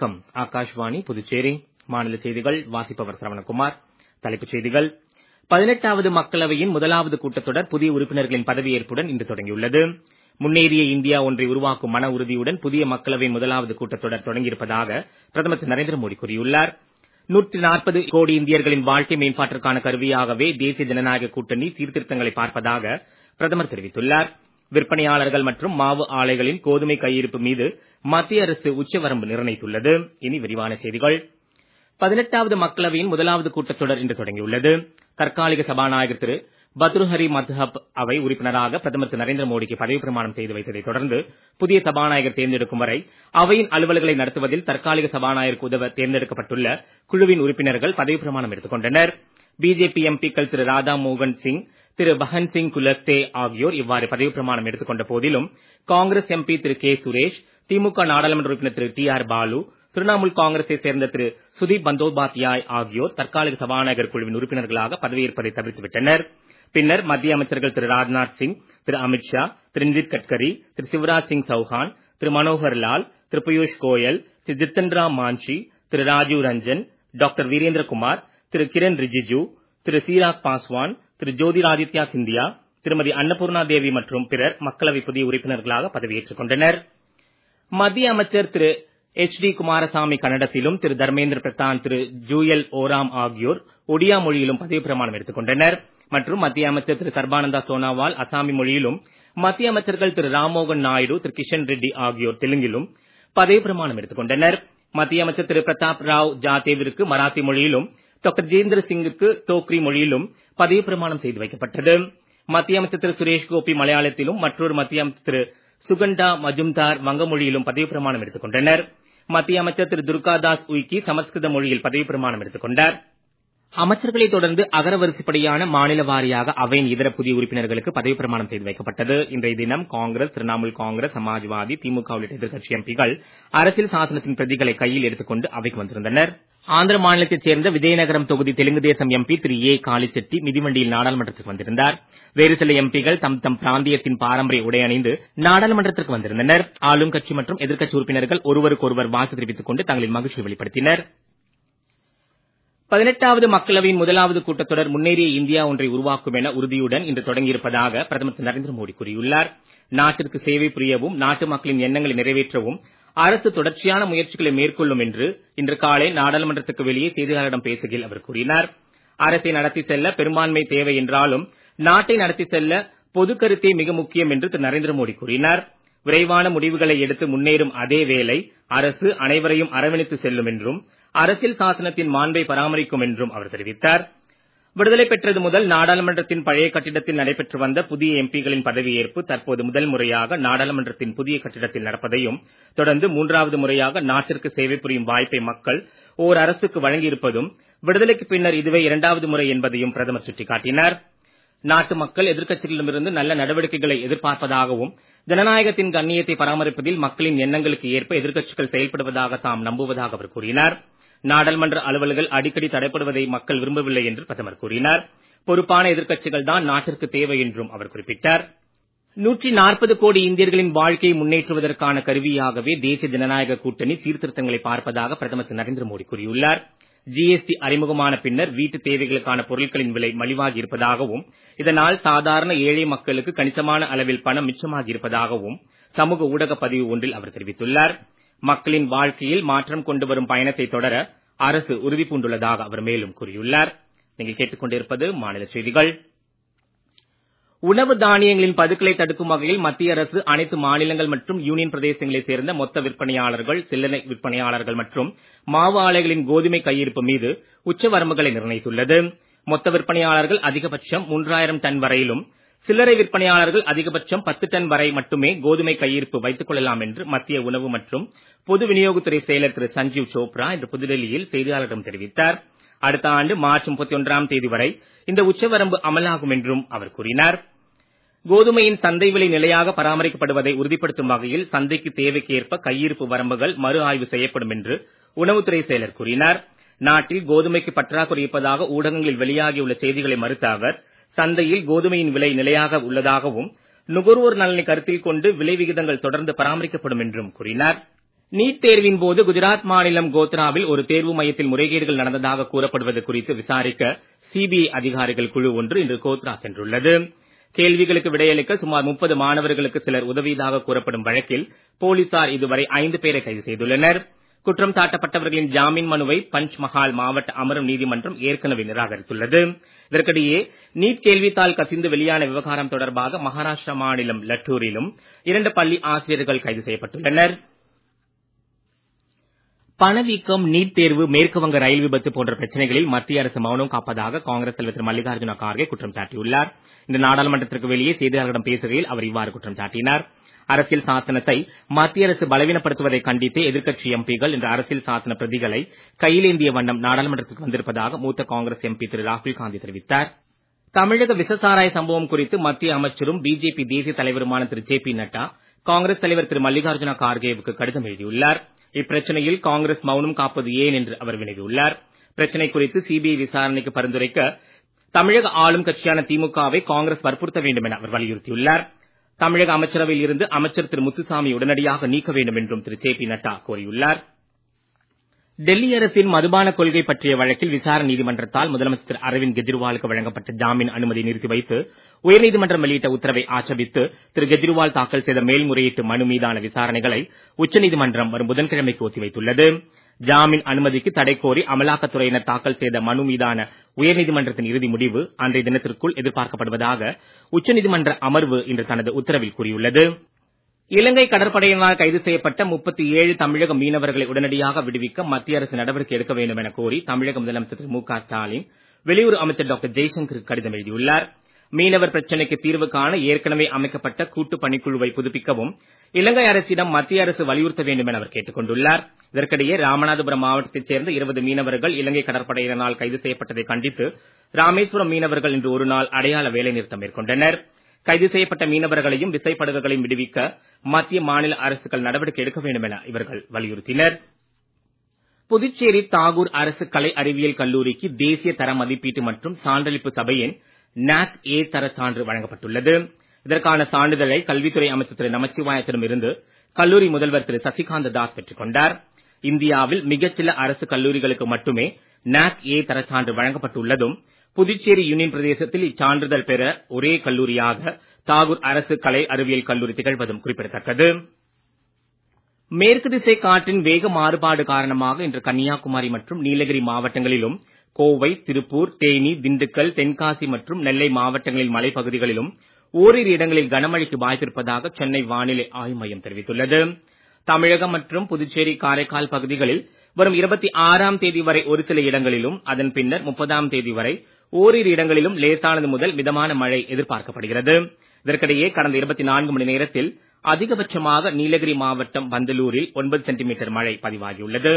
வணக்கம் ஆகாஷ்வாணி புதுச்சேரி மாநில செய்திகள் வாசிப்பவர் சரவணகுமார் தலைப்புச் செய்திகள் பதினெட்டாவது மக்களவையின் முதலாவது கூட்டத்தொடர் புதிய உறுப்பினர்களின் பதவியேற்புடன் இன்று தொடங்கியுள்ளது முன்னேறிய இந்தியா ஒன்றை உருவாக்கும் மன உறுதியுடன் புதிய மக்களவையின் முதலாவது கூட்டத்தொடர் தொடங்கியிருப்பதாக பிரதமர் திரு நரேந்திர மோடி கூறியுள்ளார் நூற்றி நாற்பது கோடி இந்தியர்களின் வாழ்க்கை மேம்பாட்டிற்கான கருவியாகவே தேசிய ஜனநாயக கூட்டணி சீர்திருத்தங்களை பார்ப்பதாக பிரதமர் தெரிவித்துள்ளார் விற்பனையாளர்கள் மற்றும் மாவு ஆலைகளின் கோதுமை கையிருப்பு மீது மத்திய அரசு உச்சவரம்பு நிர்ணயித்துள்ளது இனி விரிவான செய்திகள் பதினெட்டாவது மக்களவையின் முதலாவது கூட்டத்தொடர் இன்று தொடங்கியுள்ளது தற்காலிக சபாநாயகர் திரு பத்ருஹரி மத்ஹப் அவை உறுப்பினராக பிரதமர் திரு நரேந்திர மோடிக்கு பதவி பிரமாணம் செய்து வைத்ததைத் தொடர்ந்து புதிய சபாநாயகர் தேர்ந்தெடுக்கும் வரை அவையின் அலுவல்களை நடத்துவதில் தற்காலிக சபாநாயகருக்கு உதவ தேர்ந்தெடுக்கப்பட்டுள்ள குழுவின் உறுப்பினர்கள் பதவி பிரமாணம் எடுத்துக் கொண்டனர் பிஜேபி எம்பிக்கள் திரு ராதா மோகன் சிங் திரு பஹன் சிங் குலஸ்தே ஆகியோர் இவ்வாறு பதவி பிரமாணம் எடுத்துக் கொண்ட போதிலும் காங்கிரஸ் எம்பி திரு கே சுரேஷ் திமுக நாடாளுமன்ற உறுப்பினர் திரு டி ஆர் பாலு திரிணாமுல் காங்கிரஸை சேர்ந்த திரு சுதீப் பந்தோபாத்யாய் ஆகியோர் தற்காலிக சபாநாயகர் குழுவின் உறுப்பினர்களாக பதவியேற்பதை தவிர்த்துவிட்டனர் பின்னர் மத்திய அமைச்சர்கள் திரு ராஜ்நாத் சிங் திரு அமித்ஷா திரு நிதின் கட்கரி திரு சிவராஜ் சிங் சௌஹான் திரு மனோகர் லால் திரு பியூஷ் கோயல் திரு ஜித்தன் ராம் மான்ஷி திரு ராஜீவ் ரஞ்சன் டாக்டர் வீரேந்திரகுமார் திரு கிரண் ரிஜிஜு திரு சீராக் பாஸ்வான் திரு ஜோதிராதித்யா சிந்தியா திருமதி அன்னபூர்ணா தேவி மற்றும் பிறர் மக்களவை புதிய உறுப்பினர்களாக பதவியேற்றுக் கொண்டனர் மத்திய அமைச்சர் திரு எச் டி குமாரசாமி கன்னடத்திலும் திரு தர்மேந்திர பிரதான் திரு ஜூயல் ஓராம் ஆகியோர் ஒடியா மொழியிலும் பதவி பிரமாணம் எடுத்துக் கொண்டனர் மற்றும் மத்திய அமைச்சர் திரு சர்பானந்தா சோனாவால் அசாமி மொழியிலும் மத்திய அமைச்சர்கள் திரு ராம்மோகன் நாயுடு திரு கிஷன் ரெட்டி ஆகியோர் தெலுங்கிலும் பதவி பிரமாணம் எடுத்துக் கொண்டனர் மத்திய அமைச்சர் திரு பிரதாப் ராவ் ஜாதேவிற்கு மராத்தி மொழியிலும் டாக்டர் ஜிதேந்திர சிங்குக்கு டோக்ரி மொழியிலும் பதவி பிரமாணம் செய்து வைக்கப்பட்டது மத்திய அமைச்சர் திரு சுரேஷ் கோபி மலையாளத்திலும் மற்றொரு மத்திய அமைச்சர் திரு சுகண்டா மஜும்தார் வங்க மொழியிலும் பதவி பிரமாணம் எடுத்துக் கொண்டனர் மத்திய அமைச்சர் திரு துர்காதாஸ் உய்கி சமஸ்கிருத மொழியில் பதவி பிரமாணம் எடுத்துக் கொண்டார் அமைச்சர்களை தொடர்ந்து அகரவரிசைப்படியான மாநில வாரியாக அவையின் இதர புதிய உறுப்பினர்களுக்கு பதவி பிரமாணம் செய்து வைக்கப்பட்டது இன்றைய தினம் காங்கிரஸ் திரிணாமுல் காங்கிரஸ் சமாஜ்வாதி திமுக உள்ளிட்ட எதிர்க்கட்சி எம்பிகள் அரசியல் சாசனத்தின் பிரதிகளை கையில் எடுத்துக்கொண்டு அவைக்கு வந்திருந்தனர் ஆந்திர மாநிலத்தைச் சேர்ந்த விஜயநகரம் தொகுதி தெலுங்கு தேசம் எம்பி திரு ஏ காளிச்செட்டி மிதிவண்டியில் நாடாளுமன்றத்திற்கு வந்திருந்தார் வேறு சில எம்பிகள் தம் தம் பிராந்தியத்தின் பாரம்பரிய உடை அணிந்து நாடாளுமன்றத்திற்கு வந்திருந்தனர் ஆளும் கட்சி மற்றும் எதிர்க்கட்சி உறுப்பினர்கள் ஒருவருக்கொருவர் வாழ்த்து தெரிவித்துக் கொண்டு தங்களின் மகிழ்ச்சியை வெளிப்படுத்தினர் பதினெட்டாவது மக்களவையின் முதலாவது கூட்டத்தொடர் முன்னேறிய இந்தியா ஒன்றை உருவாக்கும் என உறுதியுடன் இன்று தொடங்கியிருப்பதாக பிரதமர் திரு நரேந்திர மோடி கூறியுள்ளார் நாட்டிற்கு சேவை புரியவும் நாட்டு மக்களின் எண்ணங்களை நிறைவேற்றவும் அரசு தொடர்ச்சியான முயற்சிகளை மேற்கொள்ளும் என்று இன்று காலை நாடாளுமன்றத்துக்கு வெளியே செய்தியாளர்களிடம் பேசுகையில் அவர் கூறினார் அரசை நடத்தி செல்ல பெரும்பான்மை தேவை என்றாலும் நாட்டை நடத்தி செல்ல பொது கருத்தே மிக முக்கியம் என்று திரு நரேந்திர மோடி கூறினார் விரைவான முடிவுகளை எடுத்து முன்னேறும் அதே வேளை அரசு அனைவரையும் அரவணைத்து செல்லும் என்றும் அரசியல் சாசனத்தின் மாண்பை பராமரிக்கும் என்றும் அவர் தெரிவித்தார் விடுதலை பெற்றது முதல் நாடாளுமன்றத்தின் பழைய கட்டிடத்தில் நடைபெற்று வந்த புதிய எம்பிகளின் பதவியேற்பு தற்போது முதல் முறையாக நாடாளுமன்றத்தின் புதிய கட்டிடத்தில் நடப்பதையும் தொடர்ந்து மூன்றாவது முறையாக நாட்டிற்கு சேவை புரியும் வாய்ப்பை மக்கள் ஓர் அரசுக்கு வழங்கியிருப்பதும் விடுதலைக்கு பின்னர் இதுவே இரண்டாவது முறை என்பதையும் பிரதமர் சுட்டிக்காட்டினார் நாட்டு மக்கள் எதிர்க்கட்சிகளிடமிருந்து நல்ல நடவடிக்கைகளை எதிர்பார்ப்பதாகவும் ஜனநாயகத்தின் கண்ணியத்தை பராமரிப்பதில் மக்களின் எண்ணங்களுக்கு ஏற்ப எதிர்க்கட்சிகள் செயல்படுவதாக தாம் நம்புவதாக அவர் கூறினார் நாடாளுமன்ற அலுவல்கள் அடிக்கடி தடைப்படுவதை மக்கள் விரும்பவில்லை என்று பிரதமர் கூறினார் பொறுப்பான எதிர்க்கட்சிகள் தான் நாட்டிற்கு தேவை என்றும் அவர் குறிப்பிட்டார் நூற்றி நாற்பது கோடி இந்தியர்களின் வாழ்க்கையை முன்னேற்றுவதற்கான கருவியாகவே தேசிய ஜனநாயக கூட்டணி சீர்திருத்தங்களை பார்ப்பதாக பிரதமர் திரு நரேந்திர மோடி கூறியுள்ளார் ஜிஎஸ்டி அறிமுகமான பின்னர் வீட்டு தேவைகளுக்கான பொருட்களின் விலை மலிவாகி இருப்பதாகவும் இதனால் சாதாரண ஏழை மக்களுக்கு கணிசமான அளவில் பணம் மிச்சமாகி இருப்பதாகவும் சமூக ஊடக பதிவு ஒன்றில் அவர் தெரிவித்துள்ளார் மக்களின் வாழ்க்கையில் மாற்றம் கொண்டு வரும் பயணத்தை தொடர அரசு உறுதி பூண்டுள்ளதாக அவர் மேலும் கூறியுள்ளார் நீங்கள் கேட்டுக்கொண்டிருப்பது மாநில செய்திகள் உணவு தானியங்களின் பதுக்கலை தடுக்கும் வகையில் மத்திய அரசு அனைத்து மாநிலங்கள் மற்றும் யூனியன் பிரதேசங்களைச் சேர்ந்த மொத்த விற்பனையாளர்கள் சில்லறை விற்பனையாளர்கள் மற்றும் மாவு ஆலைகளின் கோதுமை கையிருப்பு மீது உச்சவரம்புகளை நிர்ணயித்துள்ளது மொத்த விற்பனையாளர்கள் அதிகபட்சம் மூன்றாயிரம் டன் வரையிலும் சில்லறை விற்பனையாளர்கள் அதிகபட்சம் பத்து டன் வரை மட்டுமே கோதுமை கையிருப்பு வைத்துக் கொள்ளலாம் என்று மத்திய உணவு மற்றும் பொது விநியோகத்துறை செயலர் திரு சஞ்சீவ் சோப்ரா இன்று புதுடெல்லியில் செய்தியாளர்களிடம் தெரிவித்தார் அடுத்த ஆண்டு மார்ச் முப்பத்தி ஒன்றாம் தேதி வரை இந்த உச்சவரம்பு அமலாகும் என்றும் அவர் கூறினார் கோதுமையின் சந்தை விலை நிலையாக பராமரிக்கப்படுவதை உறுதிப்படுத்தும் வகையில் சந்தைக்கு தேவைக்கேற்ப கையிருப்பு வரம்புகள் மறு ஆய்வு செய்யப்படும் என்று உணவுத்துறை செயலர் கூறினார் நாட்டில் கோதுமைக்கு பற்றாக்குறை இருப்பதாக ஊடகங்களில் வெளியாகியுள்ள செய்திகளை மறுத்த அவர் சந்தையில் கோதுமையின் விலை நிலையாக உள்ளதாகவும் நுகர்வோர் நலனை கருத்தில் கொண்டு விலை விகிதங்கள் தொடர்ந்து பராமரிக்கப்படும் என்றும் கூறினார் நீட் தேர்வின் போது குஜராத் மாநிலம் கோத்ராவில் ஒரு தேர்வு மையத்தில் முறைகேடுகள் நடந்ததாக கூறப்படுவது குறித்து விசாரிக்க சிபிஐ அதிகாரிகள் குழு ஒன்று இன்று கோத்ரா சென்றுள்ளது கேள்விகளுக்கு விடையளிக்க சுமார் முப்பது மாணவர்களுக்கு சிலர் உதவியதாக கூறப்படும் வழக்கில் போலீசார் இதுவரை ஐந்து பேரை கைது செய்துள்ளனர் குற்றம் சாட்டப்பட்டவர்களின் ஜாமீன் மனுவை பஞ்ச் மஹால் மாவட்ட அமரும் நீதிமன்றம் ஏற்கனவே நிராகரித்துள்ளது இதற்கிடையே நீட் கேள்வித்தாள் கசிந்து வெளியான விவகாரம் தொடர்பாக மகாராஷ்டிரா மாநிலம் லட்டூரிலும் இரண்டு பள்ளி ஆசிரியர்கள் கைது செய்யப்பட்டுள்ளனர் பணவீக்கம் நீட் தேர்வு மேற்குவங்க ரயில் விபத்து போன்ற பிரச்சனைகளில் மத்திய அரசு மௌனம் காப்பதாக காங்கிரஸ் தலைவர் திரு மல்லிகார்ஜுன கார்கே குற்றம் சாட்டியுள்ளார் இந்த நாடாளுமன்றத்திற்கு வெளியே செய்தியாளர்களிடம் பேசுகையில் அவர் இவ்வாறு குற்றம் சாட்டினார் அரசியல் சாசனத்தை மத்திய அரசு பலவீனப்படுத்துவதை கண்டித்து எதிர்க்கட்சி எம்பிகள் இன்று அரசியல் சாசன பிரதிகளை கையிலேந்திய வண்ணம் நாடாளுமன்றத்திற்கு வந்திருப்பதாக மூத்த காங்கிரஸ் எம்பி திரு ராகுல் காந்தி தெரிவித்தார் தமிழக விசசாராய சம்பவம் குறித்து மத்திய அமைச்சரும் பிஜேபி தேசிய தலைவருமான திரு ஜே பி நட்டா காங்கிரஸ் தலைவர் திரு மல்லிகார்ஜுன கார்கேவுக்கு கடிதம் எழுதியுள்ளார் இப்பிரச்சனையில் காங்கிரஸ் மௌனம் காப்பது ஏன் என்று அவர் வினவியுள்ளார் பிரச்சனை குறித்து சிபிஐ விசாரணைக்கு பரிந்துரைக்க தமிழக ஆளும் கட்சியான திமுகவை காங்கிரஸ் வற்புறுத்த வேண்டும் என அவர் வலியுறுத்தியுள்ளார் தமிழக அமைச்சரவையில் இருந்து அமைச்சர் திரு முத்துசாமி உடனடியாக நீக்க வேண்டும் என்றும் திரு ஜே பி நட்டா கோரியுள்ளார் டெல்லி அரசின் மதுபான கொள்கை பற்றிய வழக்கில் விசாரணை நீதிமன்றத்தால் முதலமைச்சர் திரு அரவிந்த் கெஜ்ரிவாலுக்கு வழங்கப்பட்ட ஜாமீன் அனுமதி நிறுத்தி வைத்து உயர்நீதிமன்றம் வெளியிட்ட உத்தரவை ஆட்சேபித்து திரு கெஜ்ரிவால் தாக்கல் செய்த மேல்முறையீட்டு மனு மீதான விசாரணைகளை உச்சநீதிமன்றம் வரும் புதன்கிழமைக்கு ஒத்திவைத்துள்ளது ஜாமீன் அனுமதிக்கு தடை கோரி அமலாக்கத்துறையினர் தாக்கல் செய்த மனு மீதான உயர்நீதிமன்றத்தின் இறுதி முடிவு அன்றைய தினத்திற்குள் எதிர்பார்க்கப்படுவதாக உச்சநீதிமன்ற அமர்வு இன்று தனது உத்தரவில் கூறியுள்ளது இலங்கை கடற்படையினரால் கைது செய்யப்பட்ட முப்பத்தி ஏழு தமிழக மீனவர்களை உடனடியாக விடுவிக்க மத்திய அரசு நடவடிக்கை எடுக்க வேண்டும் என கோரி தமிழக முதலமைச்சர் திரு மு க ஸ்டாலின் வெளியுறவு அமைச்சர் டாக்டர் ஜெய்சங்கருக்கு கடிதம் எழுதியுள்ளார் மீனவர் பிரச்சினைக்கு தீர்வு காண ஏற்கனவே அமைக்கப்பட்ட கூட்டு பணிக்குழுவை புதுப்பிக்கவும் இலங்கை அரசிடம் மத்திய அரசு வலியுறுத்த வேண்டும் என அவர் கேட்டுக் கொண்டுள்ளார் இதற்கிடையே ராமநாதபுரம் மாவட்டத்தைச் சேர்ந்த இருபது மீனவர்கள் இலங்கை கடற்படையினரால் கைது செய்யப்பட்டதை கண்டித்து ராமேஸ்வரம் மீனவர்கள் இன்று ஒருநாள் அடையாள வேலைநிறுத்தம் மேற்கொண்டனர் கைது செய்யப்பட்ட மீனவர்களையும் விசைப்படகுகளையும் விடுவிக்க மத்திய மாநில அரசுகள் நடவடிக்கை எடுக்க வேண்டும் என இவர்கள் வலியுறுத்தினர் புதுச்சேரி தாகூர் அரசு கலை அறிவியல் கல்லூரிக்கு தேசிய தர மதிப்பீட்டு மற்றும் சான்றளிப்பு சபையின் நாக் ஏ தர சான்று வழங்கப்பட்டுள்ளது இதற்கான சான்றிதழை கல்வித்துறை அமைச்சர் திரு நமச்சிவாயத்திடமிருந்து கல்லூரி முதல்வர் திரு சசிகாந்த தாஸ் பெற்றுக் கொண்டார் இந்தியாவில் மிகச்சில அரசு கல்லூரிகளுக்கு மட்டுமே நாக் ஏ தரச்சான்று வழங்கப்பட்டுள்ளதும் புதுச்சேரி யூனியன் பிரதேசத்தில் இச்சான்றிதழ் பெற ஒரே கல்லூரியாக தாகூர் அரசு கலை அறிவியல் கல்லூரி திகழ்வதும் குறிப்பிடத்தக்கது மேற்கு திசை காற்றின் வேக மாறுபாடு காரணமாக இன்று கன்னியாகுமரி மற்றும் நீலகிரி மாவட்டங்களிலும் கோவை திருப்பூர் தேனி திண்டுக்கல் தென்காசி மற்றும் நெல்லை மாவட்டங்களின் மலைப்பகுதிகளிலும் ஓரிரு இடங்களில் கனமழைக்கு வாய்ப்பிருப்பதாக சென்னை வானிலை ஆய்வு மையம் தெரிவித்துள்ளது தமிழகம் மற்றும் புதுச்சேரி காரைக்கால் பகுதிகளில் வரும் இருபத்தி ஆறாம் தேதி வரை ஒரு சில இடங்களிலும் அதன் பின்னர் முப்பதாம் தேதி வரை ஓரிரு இடங்களிலும் லேசானது முதல் மிதமான மழை எதிர்பார்க்கப்படுகிறது இதற்கிடையே கடந்த இருபத்தி நான்கு மணி நேரத்தில் அதிகபட்சமாக நீலகிரி மாவட்டம் பந்தலூரில் ஒன்பது சென்டிமீட்டர் மழை பதிவாகியுள்ளது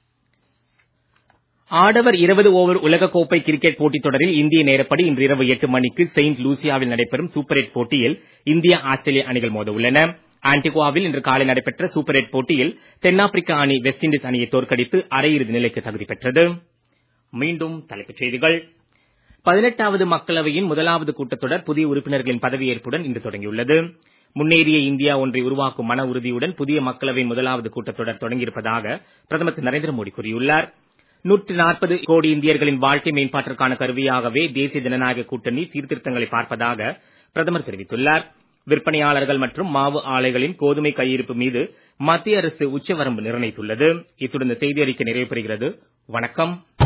ஆடவர் இருபது ஓவர் உலகக்கோப்பை கிரிக்கெட் போட்டித் தொடரில் இந்திய நேரப்படி இன்று இரவு எட்டு மணிக்கு செயின்ட் லூசியாவில் நடைபெறும் சூப்பர் எட் போட்டியில் இந்தியா ஆஸ்திரேலியா அணிகள் மோத உள்ளன ஆன்டிகுவாவில் இன்று காலை நடைபெற்ற சூப்பர் எட் போட்டியில் தென்னாப்பிரிக்கா அணி வெஸ்ட் இண்டீஸ் அணியை தோற்கடித்து அரையிறுதி நிலைக்கு தகுதி பெற்றது மீண்டும் தலைப்புச் செய்திகள் பதினெட்டாவது மக்களவையின் முதலாவது கூட்டத்தொடர் புதிய உறுப்பினர்களின் பதவியேற்புடன் இன்று தொடங்கியுள்ளது முன்னேறிய இந்தியா ஒன்றை உருவாக்கும் மன உறுதியுடன் புதிய மக்களவையின் முதலாவது கூட்டத்தொடர் தொடங்கியிருப்பதாக பிரதமர் திரு நரேந்திர மோடி கூறியுள்ளார் நூற்று நாற்பது கோடி இந்தியர்களின் வாழ்க்கை மேம்பாட்டிற்கான கருவியாகவே தேசிய ஜனநாயக கூட்டணி சீர்திருத்தங்களை பார்ப்பதாக பிரதமர் தெரிவித்துள்ளார் விற்பனையாளர்கள் மற்றும் மாவு ஆலைகளின் கோதுமை கையிருப்பு மீது மத்திய அரசு உச்சவரம்பு நிர்ணயித்துள்ளது இத்துடன் இந்த செய்தி அறிக்கை நிறைவு பெறுகிறது வணக்கம்